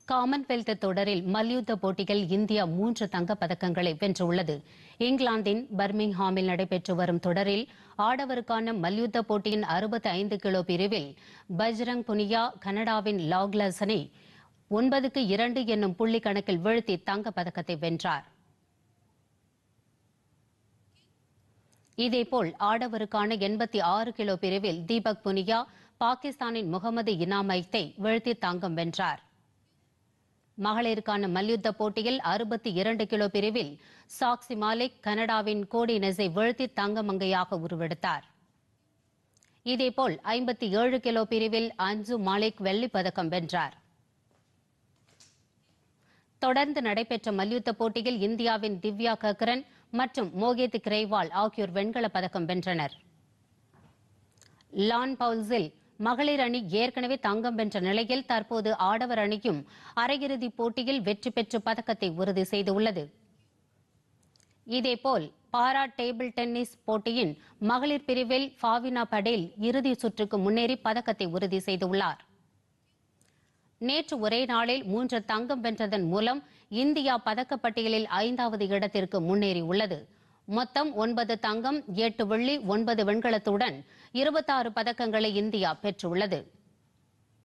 Commonwealth தொடரில் மல்யுத்த போட்டிகள் இந்தியா மூன்று தங்கப் பதக்கங்களை வென்றுள்ளது இங்கிலாந்தின் பர்மிங்ஹாமில் நடைபெற்று வரும் தொடரில் ஆடவருக்கான மல்யுத்த போட்டியின் 65 கிலோ பிரிவில் பஜ்ரங் புனியா கனடாவின் லாக்லசனை ஒன்பதுக்கு இரண்டு என்னும் புள்ளி கணக்கில் வீழ்த்தி தங்கப் பதக்கத்தை வென்றார் இதேபோல் ஆடவருக்கான எண்பத்தி ஆறு கிலோ பிரிவில் தீபக் புனியா பாகிஸ்தானின் முகமது இனாமைத்தை வீழ்த்தி தங்கம் வென்றார் மகளிருக்கான மல்யுத்த போட்டியில் அறுபத்தி இரண்டு கிலோ பிரிவில் சாக்சி மாலிக் கனடாவின் கோடி நெஸை வீழ்த்தி தங்கமங்கையாக உருவெடுத்தார் இதேபோல் ஐம்பத்தி ஏழு கிலோ பிரிவில் அஞ்சு மாலிக் வெள்ளிப் பதக்கம் வென்றார் தொடர்ந்து நடைபெற்ற மல்யுத்த போட்டியில் இந்தியாவின் திவ்யா கக்ரன் மற்றும் மோகித் கிரேவால் ஆகியோர் வெண்கலப் பதக்கம் வென்றனர் லான் பவுல்ஸில் மகளிர் அணி ஏற்கனவே தங்கம் வென்ற நிலையில் தற்போது ஆடவர் அணியும் அரையிறுதிப் போட்டியில் வெற்றி பெற்று பதக்கத்தை உறுதி செய்துள்ளது இதேபோல் பாரா டேபிள் டென்னிஸ் போட்டியின் மகளிர் பிரிவில் ஃபாவினா படேல் இறுதி சுற்றுக்கு முன்னேறி பதக்கத்தை உறுதி செய்துள்ளார் நேற்று ஒரே நாளில் மூன்று தங்கம் வென்றதன் மூலம் இந்தியா பதக்கப்பட்டியலில் ஐந்தாவது இடத்திற்கு முன்னேறியுள்ளது மொத்தம் ஒன்பது தங்கம் எட்டு வெள்ளி ஒன்பது வெண்கலத்துடன் இருபத்தாறு பதக்கங்களை இந்தியா பெற்றுள்ளது